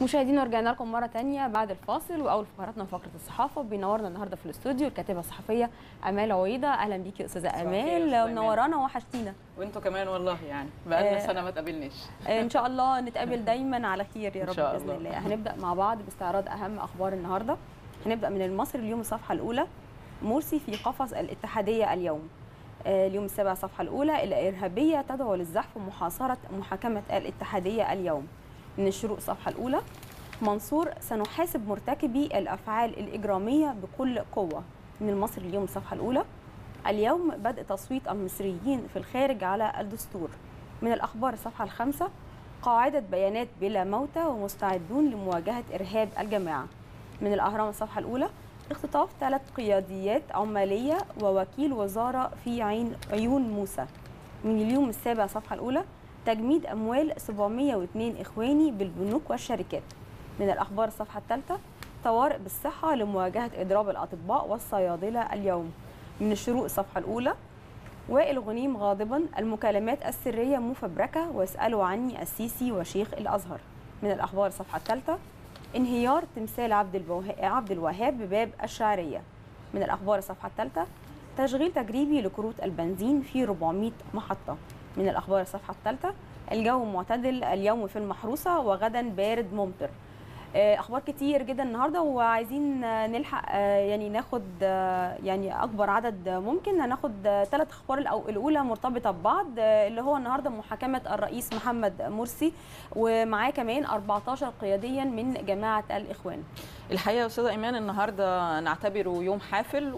مشاهدينا ورجعنا لكم مره تانية بعد الفاصل واول فقراتنا فقره الصحافه بينورنا النهارده في الاستوديو الكاتبه الصحفيه امال عويضه اهلا بيكي يا استاذه صباح الخير يا امال أستاذة منورانا وحشتينا وانتوا كمان والله يعني بقالنا آه. سنه ما تقابلناش آه، ان شاء الله نتقابل دايما على خير يا إن رب شاء باذن الله. الله هنبدا مع بعض باستعراض اهم اخبار النهارده هنبدا من المصري اليوم الصفحه الاولى مرسي في قفص الاتحاديه اليوم آه، اليوم السابع الصفحه الاولى الارهابيه تدعو للزحف ومحاصره محاكمه الاتحاديه اليوم من الشروق الصفحه الاولى منصور سنحاسب مرتكبي الافعال الاجراميه بكل قوه من المصري اليوم الصفحه الاولى اليوم بدء تصويت المصريين في الخارج على الدستور من الأخبار الصفحة الخامسة قاعدة بيانات بلا موتى ومستعدون لمواجهة إرهاب الجماعة من الأهرام الصفحة الأولى اختطاف ثلاث قياديات عمالية ووكيل وزارة في عين عيون موسى من اليوم السابع الصفحة الأولى تجميد أموال 702 إخواني بالبنوك والشركات من الأخبار الصفحة الثالثة طوارئ بالصحة لمواجهة إضراب الأطباء والصيادلة اليوم من الشروق الصفحة الأولى وائل غنيم غاضبا المكالمات السرية مفبركة واسألوا عني السيسي وشيخ الأزهر من الأخبار الصفحة الثالثة انهيار تمثال عبد الوهاب, عبد الوهاب بباب الشعرية من الأخبار الصفحة الثالثة تشغيل تجريبي لكروت البنزين في 400 محطة من الأخبار الصفحة الثالثة الجو معتدل اليوم في المحروسة وغدا بارد ممطر آه، اخبار كتير جدا النهارده وعايزين آه، نلحق آه، يعني ناخد آه، يعني اكبر عدد ممكن هناخد ثلاث اخبار الأو- الاولى مرتبطه ببعض آه، اللي هو النهارده محاكمه الرئيس محمد مرسي ومعاه كمان 14 قياديا من جماعه الاخوان الحقيقه يا استاذه ايمان النهارده نعتبره يوم حافل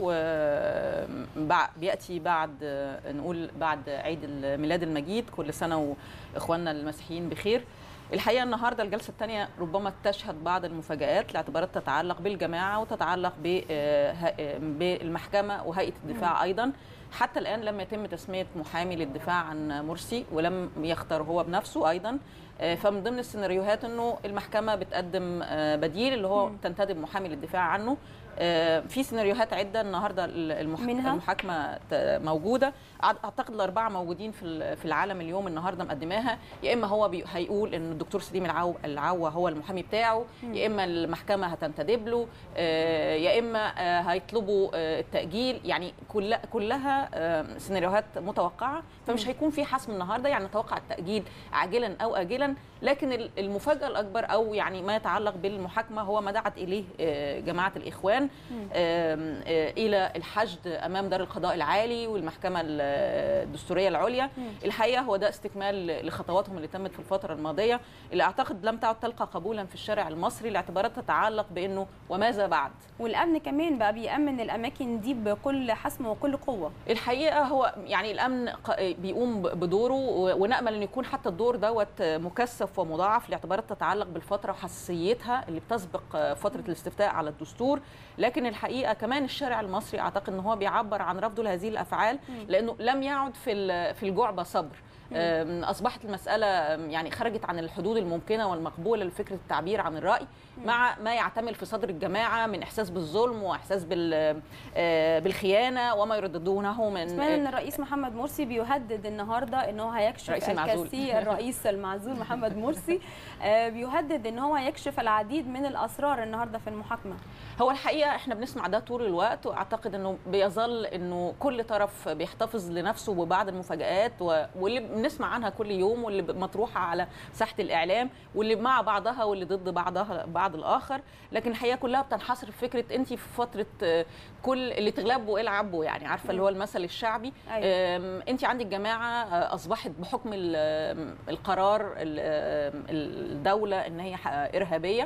وبياتي بعد نقول بعد عيد الميلاد المجيد كل سنه واخواننا المسيحيين بخير الحقيقه النهارده الجلسه الثانيه ربما تشهد بعض المفاجات لاعتبارات تتعلق بالجماعه وتتعلق ب- آه، ه- بالمحكمه وهيئه الدفاع ايضا حتى الان لم يتم تسميه محامي للدفاع عن مرسي ولم يختار هو بنفسه ايضا آه، فمن ضمن السيناريوهات انه المحكمه بتقدم آه، بديل اللي هو مم. تنتدب محامي للدفاع عنه آه، في سيناريوهات عده النهارده المح... منها؟ المحاكمه ت- موجوده أع- اعتقد الاربعه موجودين في ال- في العالم اليوم النهارده مقدماها يا اما هو بي... هيقول ان الدكتور سليم العو... العوا هو المحامي بتاعه مم. يا اما المحكمه هتنتدب له آه، يا اما آه، هيطلبوا آه، التاجيل يعني كل... كلها آه، سيناريوهات متوقعه فمش مم. هيكون في حسم النهارده يعني نتوقع التاجيل عاجلا او اجلا لكن ال- المفاجاه الاكبر او يعني ما يتعلق بالمحاكمه هو ما دعت اليه آه، جماعه الاخوان مم. آم، آه، الى الحشد امام دار القضاء العالي والمحكمه ال- الدستوريه العليا مم. الحقيقه هو ده استكمال لخطواتهم اللي تمت في الفتره الماضيه اللي اعتقد لم تعد تلقى قبولا في الشارع المصري لاعتبارات تتعلق بانه وماذا بعد والامن كمان بقى بيامن الاماكن دي بكل حسم وكل قوه الحقيقه هو يعني الامن ق- بيقوم ب- بدوره و- ونامل ان يكون حتى الدور دوت مكثف ومضاعف لاعتبارات تتعلق بالفتره وحساسيتها اللي بتسبق فتره الاستفتاء على الدستور لكن الحقيقه كمان الشارع المصري اعتقد ان هو بيعبر عن رفضه لهذه الافعال مم. لانه لم يعد في ال- في الجعبه صبر أم، اصبحت المساله أم، يعني خرجت عن الحدود الممكنه والمقبوله لفكره التعبير عن الراي مع ما يعتمل في صدر الجماعه من احساس بالظلم واحساس بال آه، بالخيانه وما يرددونه من سمعنا ان الرئيس محمد مرسي بيهدد النهارده ان هو هيكشف الرئيس المعزول. الكثير الرئيس المعزول محمد مرسي آه، بيهدد ان هو هيكشف العديد من الاسرار النهارده في المحاكمه هو الحقيقه احنا بنسمع ده طول الوقت واعتقد انه بيظل انه كل طرف بيحتفظ لنفسه ببعض المفاجآت و- واللي بنسمع عنها كل يوم واللي ب- مطروحه على ساحه الاعلام واللي مع بعضها واللي ضد بعضها بعض الاخر لكن الحقيقه كلها بتنحصر في فكره انت في فتره آه، كل اللي تغلبوا العبوا يعني عارفه اللي هو المثل الشعبي أيوة. أم، انت عندك جماعه آه، اصبحت بحكم ال- آم، القرار ال- آم، الدوله ان هي ح- ارهابيه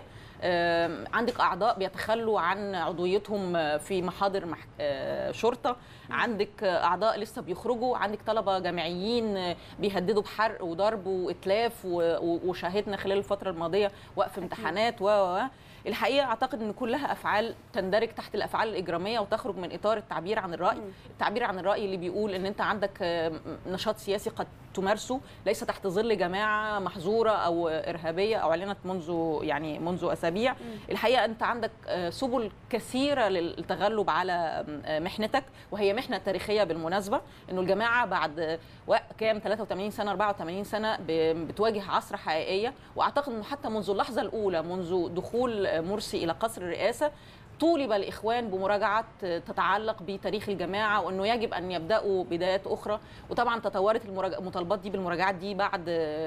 آم، عندك اعضاء بيتخلوا عن عضويتهم آه، في محاضر مح- آه، شرطه عندك آه، اعضاء لسه بيخرجوا عندك طلبه جامعيين آه، بيهددوا بحرق وضرب واتلاف و- و- وشاهدنا خلال الفتره الماضيه وقف امتحانات و و و. الحقيقه اعتقد ان كلها افعال تندرج تحت الافعال الاجراميه وتخرج من اطار التعبير عن الراي مم. التعبير عن الراي اللي بيقول ان انت عندك آه، نشاط سياسي قد تمارسه ليس تحت ظل جماعه محظوره او ارهابيه او اعلنت منذ يعني منذ اسابيع الحقيقه انت عندك آه، سبل كثيره للتغلب على آه، محنتك وهي محنه تاريخيه بالمناسبه انه الجماعه بعد آه، وق- كام 83 سنه 84 سنه ب- بتواجه عصر حقيقيه واعتقد انه حتى منذ اللحظه الاولى منذ دخول آه، مرسي الى قصر الرئاسه طولب الاخوان بمراجعه تتعلق بتاريخ الجماعه وانه يجب ان يبداوا بدايات اخرى وطبعا تطورت المراجع- المطالبات دي بالمراجعات دي بعد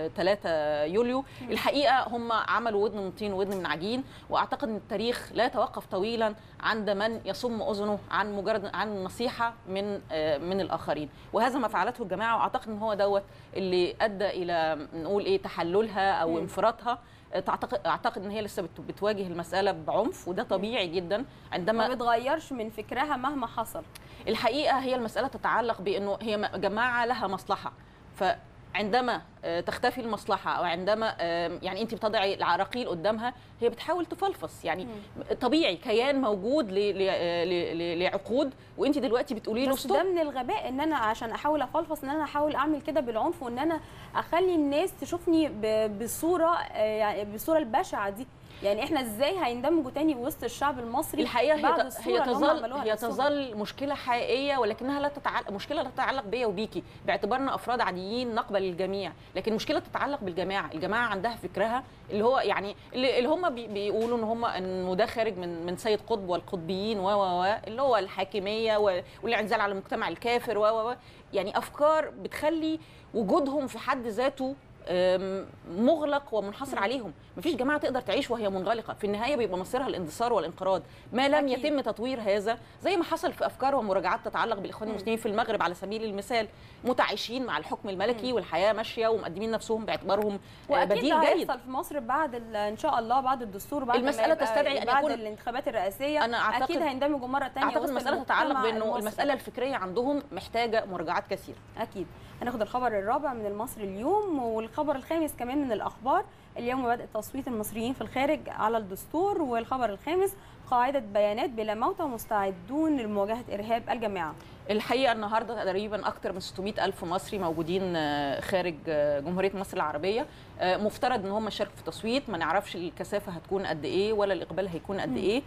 3 يوليو الحقيقه هم عملوا ودن من طين وودن من عجين واعتقد ان التاريخ لا يتوقف طويلا عند من يصم اذنه عن مجرد عن نصيحه من آه، من الاخرين وهذا ما فعلته الجماعه واعتقد ان هو دوت اللي ادى الى نقول ايه تحللها او مم. انفراطها تعتقد اعتقد ان هي لسه بت- بتواجه المساله بعنف وده طبيعي جدا ما عندما بتغيرش من فكرها مهما حصل الحقيقه هي المساله تتعلق بانه هي م- جماعه لها مصلحه فعندما آه، تختفي المصلحه او عندما آه، يعني انت بتضعي العراقيل قدامها هي بتحاول تفلفص يعني طبيعي كيان موجود ل- ل- ل- ل- لعقود وانت دلوقتي بتقولي له بس ستوب ده من الغباء ان انا عشان احاول افلفص ان انا احاول اعمل كده بالعنف وان انا اخلي الناس تشوفني ب- بصوره آه، يعني بالصوره البشعه دي يعني احنا ازاي هيندمجوا تاني وسط الشعب المصري الحقيقه بعد هي الصورة هي اللي هم تظل عملوها هي لنفسهم؟ تظل مشكله حقيقيه ولكنها لا تتعلق مشكله لا تتعلق بيا وبيكي باعتبارنا افراد عاديين نقبل الجميع لكن مشكله تتعلق بالجماعه الجماعه عندها فكرها اللي هو يعني اللي اللي هم بي- بيقولوا ان هم انه ده خارج من من سيد قطب والقطبيين و و و اللي هو الحاكميه و- والانعزال على المجتمع الكافر و و و يعني افكار بتخلي وجودهم في حد ذاته أم، مغلق ومنحصر عليهم مفيش جماعه تقدر تعيش وهي منغلقه في النهايه بيبقى مصيرها الاندثار والانقراض ما لم أكيد. يتم تطوير هذا زي ما حصل في افكار ومراجعات تتعلق بالاخوان المسلمين في المغرب على سبيل المثال متعايشين مع الحكم الملكي والحياه ماشيه ومقدمين نفسهم باعتبارهم آه، واكيد بديل ده جيد هيحصل في مصر بعد ال- ان شاء الله بعد الدستور بعد ما المسألة يبقى- تستدعي أن بعد يكون- الانتخابات الرئاسيه أنا أعتقد- اكيد هيندمجوا مره ثانيه اعتقد المساله تتعلق بانه المصري. المساله الفكريه عندهم محتاجه مراجعات كثيره اكيد هناخد الخبر الرابع من المصري اليوم والخبر الخامس كمان من الاخبار اليوم بدء تصويت المصريين في الخارج على الدستور والخبر الخامس قاعده بيانات بلا موتى مستعدون لمواجهه ارهاب الجماعه الحقيقه النهارده تقريبا اكثر من 600 الف مصري موجودين آه، خارج آه، جمهوريه مصر العربيه آه، مفترض ان هم يشاركوا في تصويت ما نعرفش الكثافه هتكون قد ايه ولا الاقبال هيكون قد ايه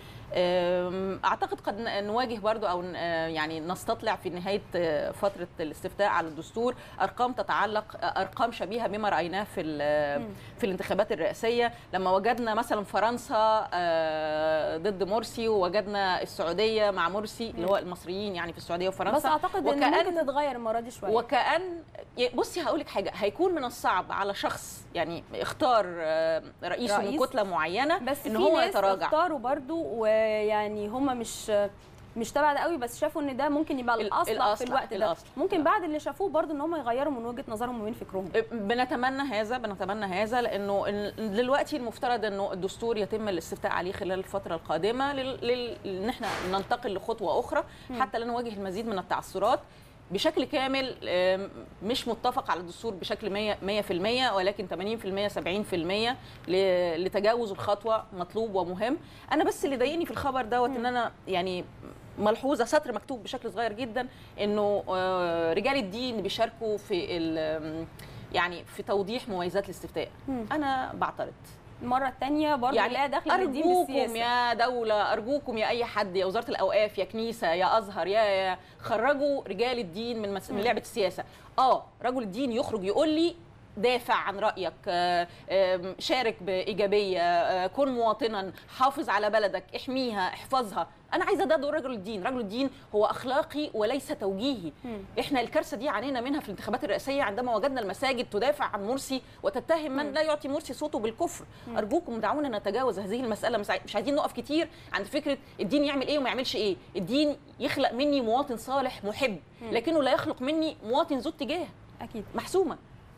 آم، اعتقد قد ن- نواجه برضو او ن- آه، يعني نستطلع في نهايه آه، فتره الاستفتاء على الدستور ارقام تتعلق آه، ارقام شبيهه بما رايناه في ال- في الانتخابات الرئاسيه لما وجدنا مثلا فرنسا آه، ضد مرسي ووجدنا السعوديه مع مرسي اللي هو المصريين يعني في السعوديه وفرنسا بس اعتقد ان وكأن- ممكن تتغير المره دي شويه وكأن بصي هقول لك حاجه هيكون من الصعب على شخص يعني اختار آه، رئيسه من رئيس. كتله معينه بس ان في هو ناس يتراجع اختاروا برضو ويعني هم مش مش تبع ده قوي بس شافوا ان ده ممكن يبقى ال- الاصلح في الأصلح، الوقت ده الأصلح. ممكن بعد اللي شافوه برضو ان هم يغيروا من وجهه نظرهم ومن فكرهم بنتمنى هذا بنتمنى هذا لانه ال- دلوقتي المفترض انه الدستور يتم الاستفتاء عليه خلال الفتره القادمه لل- لل- ان احنا ننتقل لخطوه اخرى حتى لا نواجه المزيد من التعثرات بشكل كامل آم، مش متفق على الدستور بشكل 100 100% ولكن 80% 70% ل- لتجاوز الخطوه مطلوب ومهم انا بس اللي ضايقني في الخبر دوت ان انا يعني ملحوظه سطر مكتوب بشكل صغير جدا انه آه، رجال الدين بيشاركوا في ال- يعني في توضيح مميزات الاستفتاء مم. انا بعترض المره الثانيه برضو يعني لا دخل الدين ارجوكم بالسياسه يا دوله ارجوكم يا اي حد يا وزاره الاوقاف يا كنيسه يا ازهر يا, يا خرجوا رجال الدين من, مس... من مم. لعبه السياسه اه رجل الدين يخرج يقول لي دافع عن رايك آه، آم، شارك بايجابيه آه، كن مواطنا حافظ على بلدك احميها احفظها انا عايزه ده دور رجل الدين رجل الدين هو اخلاقي وليس توجيهي مم. احنا الكارثه دي عانينا منها في الانتخابات الرئاسيه عندما وجدنا المساجد تدافع عن مرسي وتتهم من مم. لا يعطي مرسي صوته بالكفر ارجوكم دعونا نتجاوز هذه المساله مش عاي- مش عايزين نقف كتير عند فكره الدين يعمل ايه وما يعملش ايه الدين يخلق مني مواطن صالح محب مم. لكنه لا يخلق مني مواطن ذو اتجاه اكيد محسومه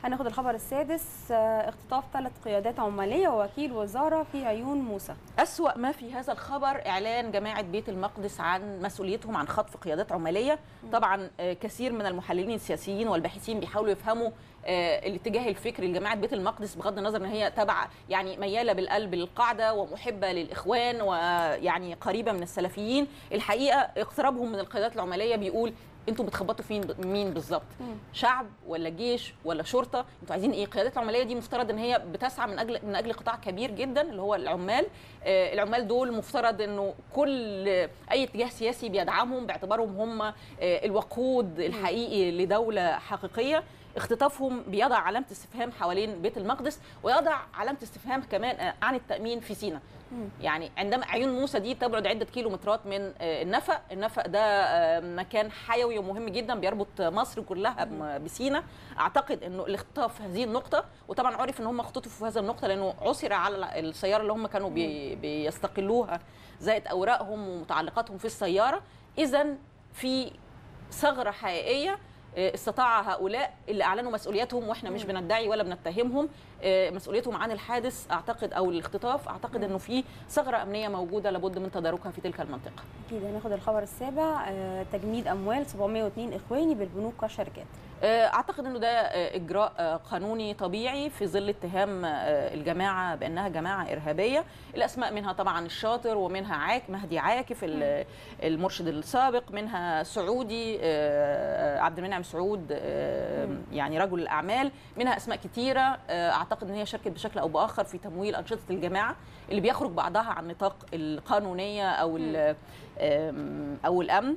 هناخد الخبر السادس آه، اختطاف ثلاث قيادات عماليه ووكيل وزاره في عيون موسى أسوأ ما في هذا الخبر إعلان جماعة بيت المقدس عن مسؤوليتهم عن خطف قيادات عمالية طبعا آه، كثير من المحللين السياسيين والباحثين بيحاولوا يفهموا آه، الاتجاه الفكري لجماعة بيت المقدس بغض النظر ان هي تبع يعني ميالة بالقلب للقاعدة ومحبة للإخوان ويعني قريبة من السلفيين الحقيقة اقترابهم من القيادات العمالية بيقول انتوا بتخبطوا فين مين بالظبط مم. شعب ولا جيش ولا شرطه انتوا عايزين ايه القيادات العماليه دي مفترض ان هي بتسعى من اجل من اجل قطاع كبير جدا اللي هو العمال آه العمال دول مفترض انه كل آه، اي اتجاه سياسي بيدعمهم باعتبارهم هم آه الوقود الحقيقي لدوله حقيقيه اختطافهم بيضع علامه استفهام حوالين بيت المقدس ويضع علامه استفهام كمان آه، عن التامين في سيناء مم. يعني عندما عيون موسى دي تبعد عده كيلومترات من آه، النفق النفق ده آه، مكان حيوي ومهم جدا بيربط مصر كلها بم- بسينا اعتقد انه الاختطاف في هذه النقطه وطبعا عرف ان هم اختطفوا في هذه النقطه لانه عثر على السياره اللي هم كانوا بي بيستقلوها زائد اوراقهم ومتعلقاتهم في السياره اذا في ثغره حقيقيه آه، استطاع هؤلاء اللي اعلنوا مسؤولياتهم واحنا مش بندعي ولا بنتهمهم آه، مسؤوليتهم عن الحادث اعتقد او الاختطاف اعتقد انه في ثغره امنيه موجوده لابد من تداركها في تلك المنطقه اكيد هناخد الخبر السابع آه، تجميد اموال 702 اخواني بالبنوك والشركات آه، اعتقد انه ده آه، اجراء آه، قانوني طبيعي في ظل اتهام آه، الجماعه بانها جماعه ارهابيه الاسماء منها طبعا الشاطر ومنها عاك مهدي عاكف ال- المرشد السابق منها سعودي آه، عبد المنعم سعود آه، يعني رجل الاعمال منها اسماء كتيره آه، اعتقد ان هي شاركت بشكل او باخر في تمويل انشطه الجماعه اللي بيخرج بعضها عن نطاق القانونيه او ال- آم، او الامن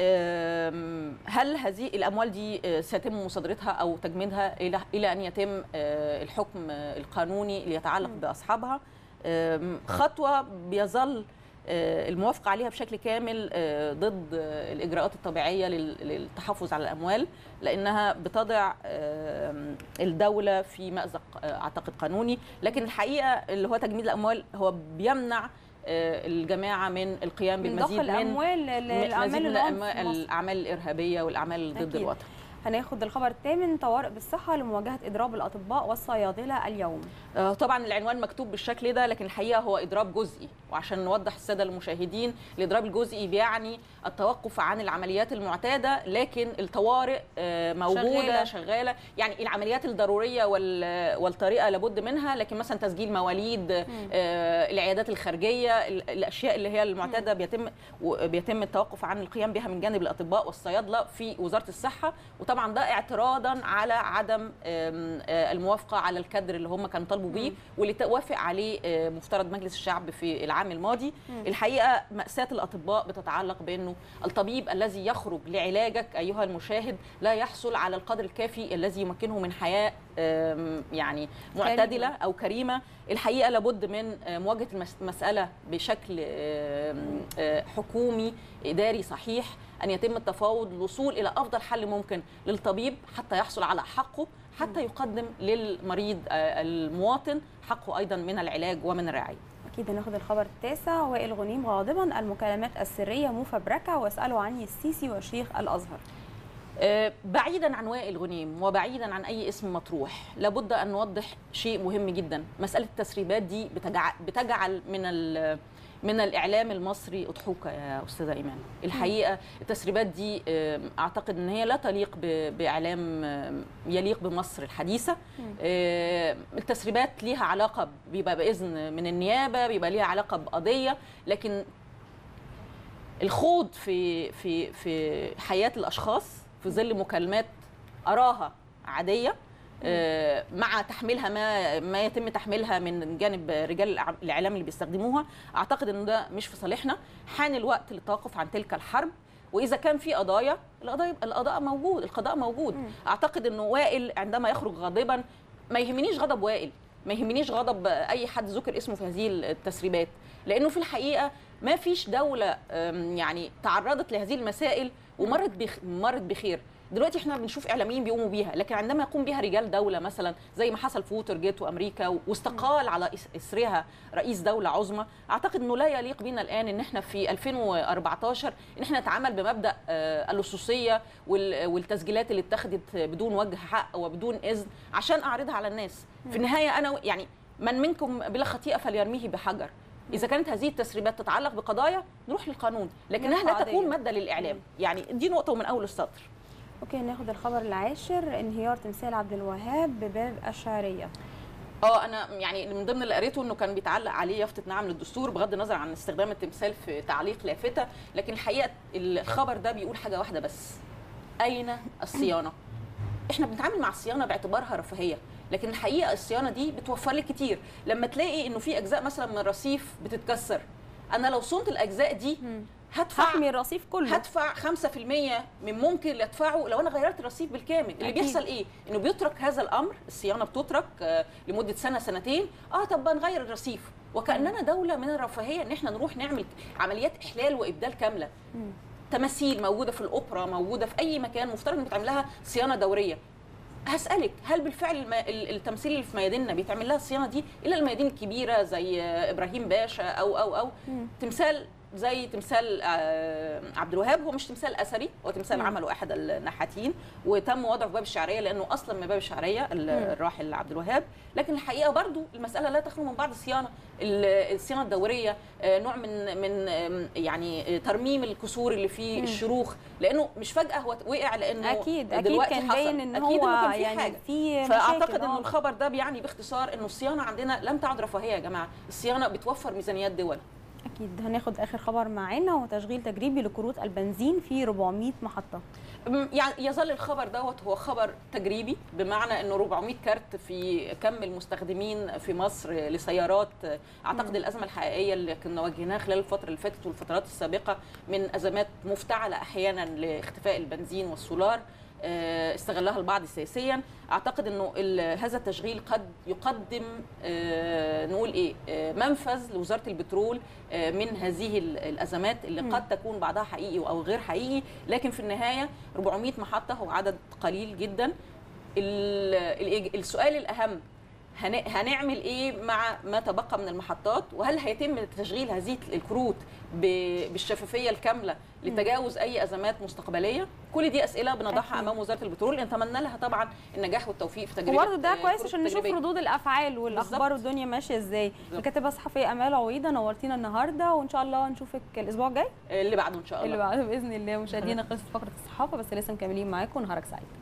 آم، هل هذه الاموال دي آه، سيتم مصادرتها او تجميدها الى الى ان يتم آه، الحكم آه، القانوني اللي يتعلق باصحابها آم، خطوه بيظل آه، الموافقه عليها بشكل كامل آه، ضد آه، الاجراءات الطبيعيه لل- للتحفظ على الاموال لانها بتضع آم، الدوله في مازق آه، اعتقد قانوني لكن الحقيقه اللي هو تجميد الاموال هو بيمنع آه، الجماعه من القيام من بالمزيد ضخ من الاموال مزيد للاعمال من العنف الأعمال- في مصر. الاعمال الارهابيه والاعمال ضد أكيد. الوطن هناخد الخبر الثامن طوارئ بالصحه لمواجهه اضراب الاطباء والصيادله اليوم آه، طبعا العنوان مكتوب بالشكل ده لكن الحقيقه هو اضراب جزئي وعشان نوضح الساده المشاهدين الاضراب الجزئي بيعني التوقف عن العمليات المعتاده لكن الطوارئ آه، موجوده شغالة. شغاله, شغالة. يعني العمليات الضروريه وال- والطريقه لابد منها لكن مثلا تسجيل مواليد آه، العيادات الخارجيه ال- الاشياء اللي هي المعتاده بيتم و- بيتم التوقف عن القيام بها من جانب الاطباء والصيادله في وزاره الصحه وطبعا ده اعتراضا على عدم آم، آه، الموافقه على الكادر اللي هم كانوا طالبوا بيه واللي توافق عليه آه، مفترض مجلس الشعب في العام الماضي الحقيقه ماساه الاطباء بتتعلق بانه الطبيب الذي يخرج لعلاجك ايها المشاهد لا يحصل على القدر الكافي الذي يمكنه من حياه آم، يعني معتدله او كريمه الحقيقه لابد من آه، مواجهه المس- المساله بشكل آم، آه، حكومي اداري صحيح ان يتم التفاوض للوصول الى افضل حل ممكن للطبيب حتى يحصل على حقه حتى يقدم للمريض آه، المواطن حقه ايضا من العلاج ومن الرعايه اكيد هناخد الخبر التاسع وائل غنيم غاضبا المكالمات السريه مفبركه واسالوا عني السيسي وشيخ الازهر آه، بعيدا عن وائل غنيم وبعيدا عن اي اسم مطروح لابد ان نوضح شيء مهم جدا مساله التسريبات دي بتجعل, بتجعل من ال- من الاعلام المصري اضحوكه يا استاذه ايمان الحقيقه التسريبات دي آه، اعتقد ان هي لا تليق ب- باعلام آه، يليق بمصر الحديثه آه، التسريبات ليها علاقه بيبقى باذن من النيابه بيبقى ليها علاقه بقضيه لكن الخوض في في في حياه الاشخاص في ظل مكالمات اراها عاديه آه، مع تحميلها ما ما يتم تحميلها من جانب رجال الإع- الاعلام اللي بيستخدموها اعتقد ان ده مش في صالحنا حان الوقت للتوقف عن تلك الحرب واذا كان في قضايا القضايا القضاء موجود القضاء موجود اعتقد انه وائل عندما يخرج غاضبا ما يهمنيش غضب وائل ما يهمنيش غضب اي حد ذكر اسمه في هذه التسريبات لانه في الحقيقه ما فيش دوله أم، يعني تعرضت لهذه المسائل ومرت بخ... مرت بخير دلوقتي احنا بنشوف اعلاميين بيقوموا بيها لكن عندما يقوم بها رجال دوله مثلا زي ما حصل في ووتر جيت وامريكا واستقال على إس- اسرها رئيس دوله عظمى اعتقد انه لا يليق بنا الان ان احنا في 2014 ان احنا نتعامل بمبدا آه، اللصوصيه وال- والتسجيلات اللي اتخذت بدون وجه حق وبدون اذن عشان اعرضها على الناس في النهايه انا و- يعني من منكم بلا خطيئه فليرميه بحجر اذا كانت هذه التسريبات تتعلق بقضايا نروح للقانون لكنها نرفع لا قضية. تكون ماده للاعلام يعني دي نقطه من اول السطر اوكي ناخد الخبر العاشر انهيار تمثال عبد الوهاب بباب الشعريه اه انا يعني من ضمن اللي قريته انه كان بيتعلق عليه يافطه نعم للدستور بغض النظر عن استخدام التمثال في تعليق لافته لكن الحقيقه الخبر ده بيقول حاجه واحده بس اين الصيانه احنا بنتعامل مع الصيانه باعتبارها رفاهيه لكن الحقيقه الصيانه دي بتوفر لك كتير لما تلاقي انه في اجزاء مثلا من الرصيف بتتكسر انا لو صنت الاجزاء دي هدفع هحمي الرصيف كله هدفع 5% من ممكن اللي ادفعه لو انا غيرت الرصيف بالكامل اللي أكيد. بيحصل ايه انه بيترك هذا الامر الصيانه بتترك آه، لمده سنه سنتين اه طب نغير الرصيف وكاننا دوله من الرفاهيه ان احنا نروح نعمل عمليات احلال وابدال كامله تماثيل موجوده في الاوبرا موجوده في اي مكان مفترض ان بيتعمل لها صيانه دوريه هسألك هل بالفعل الم- ال- التمثيل اللي في مياديننا بيتعمل لها الصيانه دي الا الميادين الكبيره زي آه، ابراهيم باشا او او او تمثال زي تمثال آه، عبد الوهاب هو مش تمثال اثري هو تمثال مم. عمله احد النحاتين وتم وضعه في باب الشعريه لانه اصلا من باب الشعريه ال- الراحل عبد الوهاب لكن الحقيقه برضو المساله لا تخلو من بعض الصيانه ال- الصيانه الدوريه آه، نوع من من آم، يعني آه، ترميم الكسور اللي فيه مم. الشروخ لانه مش فجاه هو وقع لانه اكيد اكيد دلوقتي كان حصل. باين ان أكيد هو إنه كان في يعني حاجة. في فاعتقد مشاكل، انه آه. الخبر ده بيعني باختصار انه الصيانه عندنا لم تعد رفاهيه يا جماعه الصيانه بتوفر ميزانيات دول اكيد هناخد اخر خبر معانا وتشغيل تجريبي لكروت البنزين في 400 محطه م- يعني يظل الخبر دوت هو خبر تجريبي بمعنى انه 400 كارت في كم المستخدمين في مصر لسيارات اعتقد مم. الازمه الحقيقيه اللي كنا واجهناها خلال الفتره اللي فاتت والفترات السابقه من ازمات مفتعله احيانا لاختفاء البنزين والسولار آه، استغلها البعض سياسيا اعتقد انه ال- هذا التشغيل قد يقدم آه، نقول ايه آه، منفذ لوزاره البترول آه، من هذه ال- الازمات اللي مم. قد تكون بعضها حقيقي او غير حقيقي لكن في النهايه 400 محطه هو عدد قليل جدا ال- الإج- السؤال الاهم هن- هنعمل ايه مع ما تبقى من المحطات وهل هيتم تشغيل هذه الكروت ب- بالشفافيه الكامله لتجاوز اي ازمات مستقبليه كل دي اسئله بنضعها أكيد. امام وزاره البترول نتمنى لها طبعا النجاح والتوفيق في تجربه وبرضه ده آه، كويس كروت عشان نشوف التجريبية. ردود الافعال والاخبار بالظبط. والدنيا ماشيه ازاي بالظبط. الكاتبه الصحفيه امال عويضه نورتينا النهارده وان شاء الله نشوفك الاسبوع الجاي اللي بعده ان شاء الله اللي بعده باذن الله مشاهدينا خلصت فقره الصحافه بس لسه مكملين معاكم نهارك سعيد